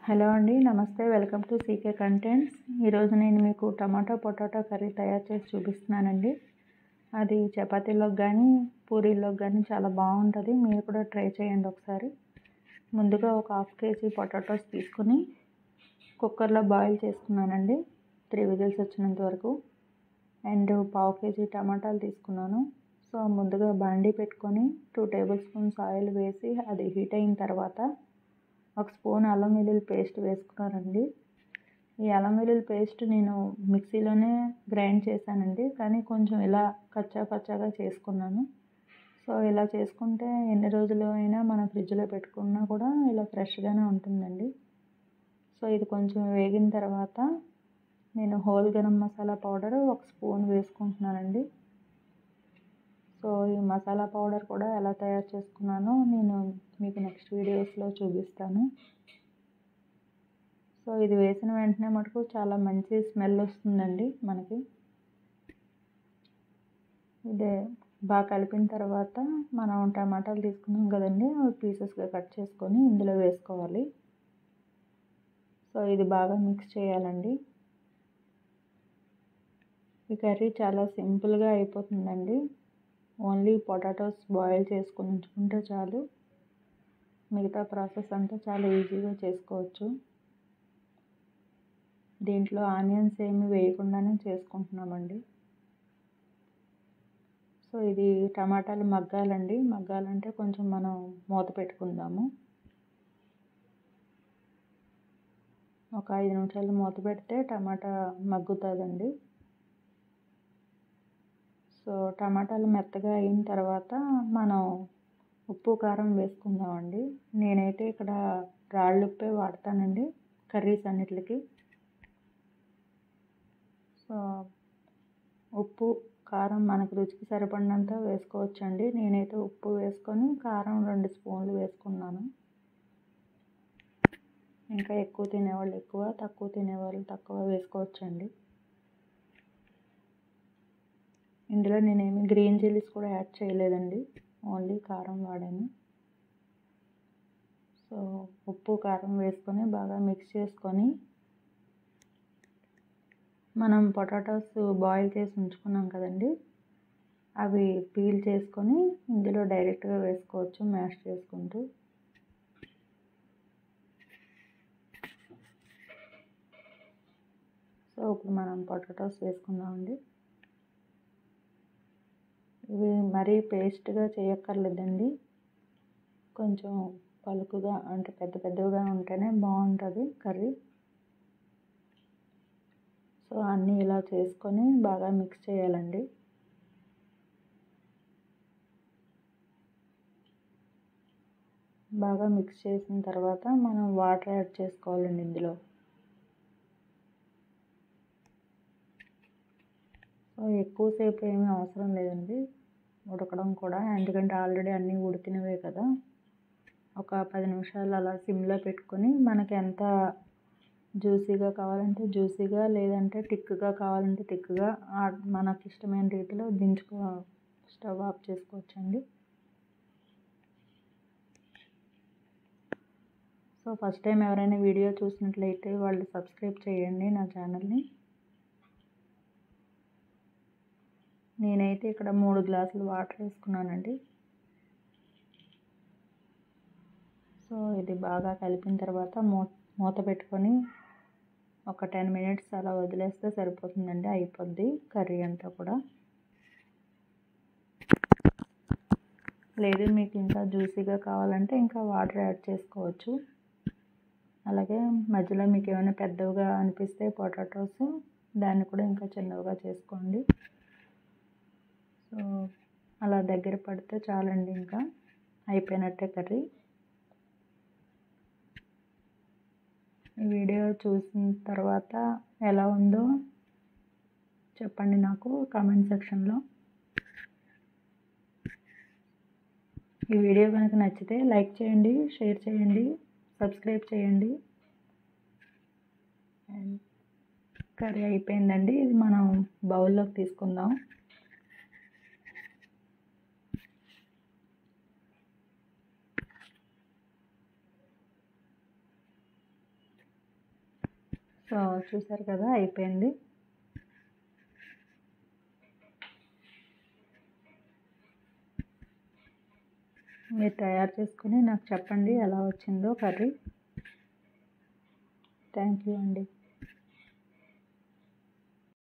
hello అండి నమస్తే welcome to CK contents ఈరోజు నేను మీకు టమాటో పొటాటో కర్రీ తయారు చేసి చూపిస్తున్నానండి అది చపాతీలోకి కానీ పూరీలోకి కానీ చాలా బాగుంటుంది మీరు కూడా ట్రై చేయండి ఒకసారి ముందుగా ఒక హాఫ్ కేజీ పొటాటోస్ తీసుకుని కుక్కర్లో బాయిల్ చేసుకున్నానండి త్రీ విజిల్స్ వచ్చినంత వరకు అండ్ పావు కేజీ టమాటాలు తీసుకున్నాను సో ముందుగా బాండీ పెట్టుకొని టూ టేబుల్ స్పూన్స్ ఆయిల్ వేసి అది హీట్ అయిన తర్వాత ఒక స్పూన్ అల్లం వెల్లుల్లి పేస్ట్ వేసుకున్నానండి ఈ అల్లం వెల్లుల్లి పేస్ట్ నేను మిక్సీలోనే గ్రైండ్ చేశానండి కానీ కొంచెం ఇలా కచ్చా పచ్చాగా చేసుకున్నాను సో ఇలా చేసుకుంటే ఎన్ని రోజులు అయినా మనం ఫ్రిడ్జ్లో పెట్టుకున్నా కూడా ఇలా ఫ్రెష్గానే ఉంటుందండి సో ఇది కొంచెం వేగిన తర్వాత నేను హోల్ గరం మసాలా పౌడర్ ఒక స్పూన్ వేసుకుంటున్నానండి సో ఈ మసాలా పౌడర్ కూడా ఎలా తయారు చేసుకున్నానో నేను మీకు నెక్స్ట్ వీడియోస్లో చూపిస్తాను సో ఇది వేసిన వెంటనే మటుకు చాలా మంచి స్మెల్ వస్తుందండి మనకి ఇదే బాగా కలిపిన తర్వాత మనం టమాటాలు తీసుకున్నాం కదండి అవి పీసెస్గా కట్ చేసుకొని ఇందులో వేసుకోవాలి సో ఇది బాగా మిక్స్ చేయాలండి ఈ కర్రీ చాలా సింపుల్గా అయిపోతుందండి ఓన్లీ పొటాటోస్ బాయిల్ చేసుకుని ఉంచుకుంటే చాలు మిగతా ప్రాసెస్ అంతా చాలా ఈజీగా చేసుకోవచ్చు దీంట్లో ఆనియన్స్ ఏమి వేయకుండానే చేసుకుంటున్నామండి సో ఇది టమాటాలు మగ్గాలండి మగ్గాలంటే కొంచెం మనం మూత పెట్టుకుందాము ఒక ఐదు నిమిషాలు మూత పెడితే టమాటా మగ్గుతుందండి సో టమాటాలు మెత్తగా అయిన తర్వాత మనం ఉప్పు కారం వేసుకుందామండి నేనైతే ఇక్కడ రాళ్ళు ఉప్పే వాడతానండి కర్రీస్ అన్నిటికి సో ఉప్పు కారం మనకు రుచికి సరిపడినంత వేసుకోవచ్చండి నేనైతే ఉప్పు వేసుకొని కారం రెండు స్పూన్లు వేసుకున్నాను ఇంకా ఎక్కువ తినేవాళ్ళు ఎక్కువ తక్కువ తినేవాళ్ళు తక్కువ వేసుకోవచ్చండి ఇందులో నేనేమి గ్రీన్ చిల్లీస్ కూడా యాడ్ చేయలేదండి ఓన్లీ కారం వాడాను సో ఉప్పు కారం వేసుకొని బాగా మిక్స్ చేసుకొని మనం పొటాటోస్ బాయిల్ చేసి ఉంచుకున్నాం కదండి అవి పీల్ చేసుకొని ఇందులో డైరెక్ట్గా వేసుకోవచ్చు మ్యాష్ చేసుకుంటూ సో ఇప్పుడు మనం పొటాటోస్ వేసుకుందామండి ఇవి మరీ పేస్ట్గా చేయక్కర్లేదండి కొంచెం పలుకుగా అంటే పెద్ద పెద్దగా ఉంటేనే బాగుంటుంది కర్రీ సో అన్నీ ఇలా చేసుకొని బాగా మిక్స్ చేయాలండి బాగా మిక్స్ చేసిన తర్వాత మనం వాటర్ యాడ్ చేసుకోవాలండి ఇందులో సో ఎక్కువసేపు ఏమీ అవసరం లేదండి ఉడకడం కూడా ఎందుకంటే ఆల్రెడీ అన్నీ ఉడికినవే కదా ఒక పది నిమిషాలు అలా సిమ్లో పెట్టుకొని మనకి ఎంత జ్యూసీగా కావాలంటే జ్యూసీగా లేదంటే టిక్గా కావాలంటే టిక్గా మనకి ఇష్టమైన రీతిలో దించుకో స్టవ్ ఆఫ్ చేసుకోవచ్చండి సో ఫస్ట్ టైం ఎవరైనా వీడియో చూసినట్లయితే వాళ్ళు సబ్స్క్రైబ్ చేయండి నా ఛానల్ని నేనైతే ఇక్కడ మూడు గ్లాసులు వాటర్ వేసుకున్నానండి సో ఇది బాగా కలిపిన తర్వాత మూ మూత పెట్టుకొని ఒక టెన్ మినిట్స్ అలా వదిలేస్తే సరిపోతుందండి అయిపోద్ది కర్రీ అంతా కూడా లేదు మీకు ఇంకా జ్యూసీగా కావాలంటే ఇంకా వాటర్ యాడ్ చేసుకోవచ్చు అలాగే మధ్యలో మీకు ఏమైనా పెద్దవిగా అనిపిస్తే పొటాటోస్ దాన్ని కూడా ఇంకా చిన్నవిగా చేసుకోండి సో అలా దగ్గర పడితే చాలండి ఇంకా అయిపోయినట్టే కర్రీ ఈ వీడియో చూసిన తర్వాత ఎలా ఉందో చెప్పండి నాకు కామెంట్ సెక్షన్లో ఈ వీడియో కనుక నచ్చితే లైక్ చేయండి షేర్ చేయండి సబ్స్క్రైబ్ చేయండి అండ్ కర్రీ అయిపోయిందండి ఇది మనం బౌల్లోకి తీసుకుందాం సో చూసారు కదా అయిపోయింది మీరు తయారు చేసుకుని నాకు చెప్పండి ఎలా వచ్చిందో కర్రీ థ్యాంక్ యూ అండి